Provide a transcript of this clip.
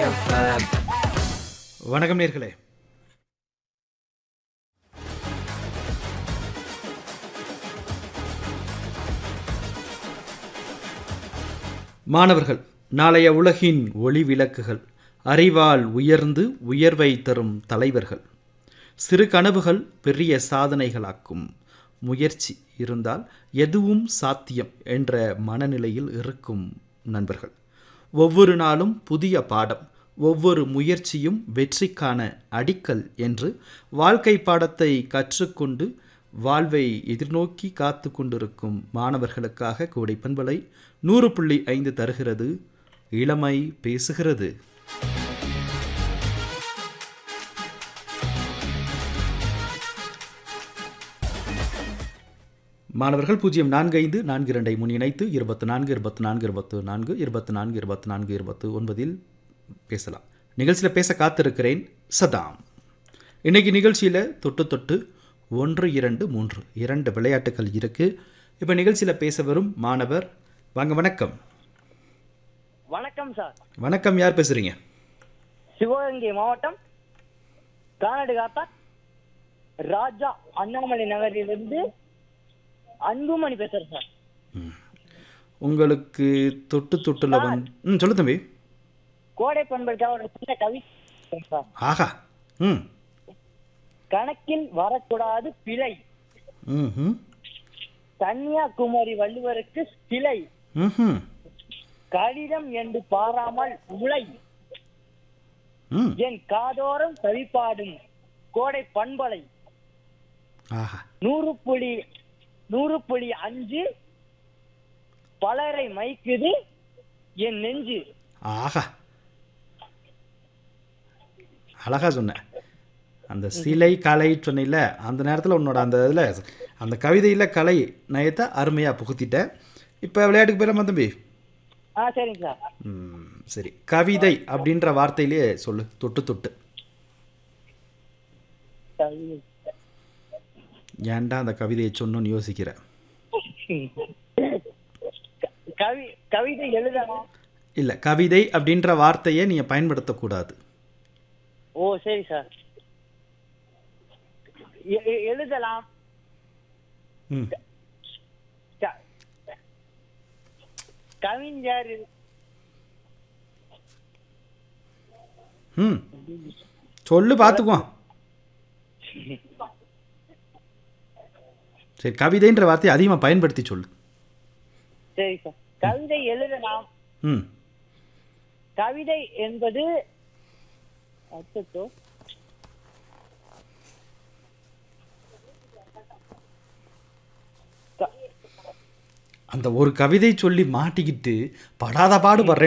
FM வணக்கம் நேர்களே மாணவர்கள் நாளைய உலகின் ஒளி விளக்குகள் அறிவால் உயர்ந்து உயர்வை தரும் தலைவர்கள் சிறு கனவுகள் பெரிய சாதனைகளாக்கும் முயற்சி இருந்தால் எதுவும் சாத்தியம் என்ற மனநிலையில் இருக்கும் நண்பர்கள் ஒவ்வொரு நாளும் புதிய பாடம் ஒவ்வொரு முயற்சியும் வெற்றிக்கான அடிக்கல் என்று வாழ்க்கை பாடத்தை கற்றுக்கொண்டு வாழ்வை எதிர்நோக்கி காத்து கொண்டிருக்கும் மாணவர்களுக்காக கோடை பண்பலை நூறு புள்ளி ஐந்து தருகிறது இளமை பேசுகிறது மாணவர்கள் பூஜ்ஜியம் நான்கு ஐந்து நான்கு இரண்டை முன் இணைத்து இருபத்தி நான்கு இருபத்தி நான்கு இருபத்து நான்கு இருபத்தி நான்கு இருபத்தி நான்கு இருபத்து ஒன்பதில் பேசலாம் நிகழ்ச்சியில் பேச காத்திருக்கிறேன் சதாம் இன்னைக்கு நிகழ்ச்சியில் தொட்டு தொட்டு ஒன்று இரண்டு மூன்று இரண்டு விளையாட்டுகள் இருக்குது இப்போ நிகழ்ச்சியில் பேச வரும் மாணவர் வாங்க வணக்கம் வணக்கம் சார் வணக்கம் யார் பேசுகிறீங்க சிவகங்கை மாவட்டம் கானாடு காத்தா ராஜா அண்ணாமலை நகரிலிருந்து அன்புமணி பேசுறேன் சார் உங்களுக்கு தொட்டு தொட்டுல வந்து ம் சொல்லு தம்பி கோடை பண்புக்காக ஒரு சின்ன கவி சார் ஆஹா ம் கணக்கில் வரக்கூடாது பிழை ம் ம் கன்னியாகுமரி வள்ளுவருக்கு சிலை ம் கடிதம் என்று பாராமல் உலை ம் என் காதோரம் கவிப்பாடும் கோடை பண்பலை ஆஹா நூறு புள்ளி நூறு புள்ளி அஞ்சு பலரை மைக்குது என் நெஞ்சு ஆஹா அழகா சொன்ன அந்த சிலை கலை சொன்னில அந்த நேரத்தில் உன்னோட அந்த இதில் அந்த கவிதையில் கலை நயத்தை அருமையாக புகுத்திட்ட இப்போ விளையாட்டுக்கு போயிடலாமா தம்பி ஆ சரிங்க சார் ம், சரி கவிதை அப்படின்ற வார்த்தையிலேயே சொல்லு தொட்டு தொட்டு ஏன்டா அந்த கவிதையை சொன்னோன்னு யோசிக்கிற கவி கவிதை எழுதணும் இல்லை கவிதை அப்படின்ற வார்த்தையை நீங்கள் பயன்படுத்தக்கூடாது ஓ சரி சார் எ- எ- எழுதலாம் ம் க- கவிஞர் ம் சொல்லு பார்த்துக்குவோம் சரி கவிதைன்ற வார்த்தையை அதிகமாக பயன்படுத்தி சொல்லு சரி சார் கவிதை எழுதலாம் ம் கவிதை என்பது அச்சச்சோ. க- அந்த ஒரு கவிதை சொல்லி மாட்டிக்கிட்டு படாத பாடு படுறேன்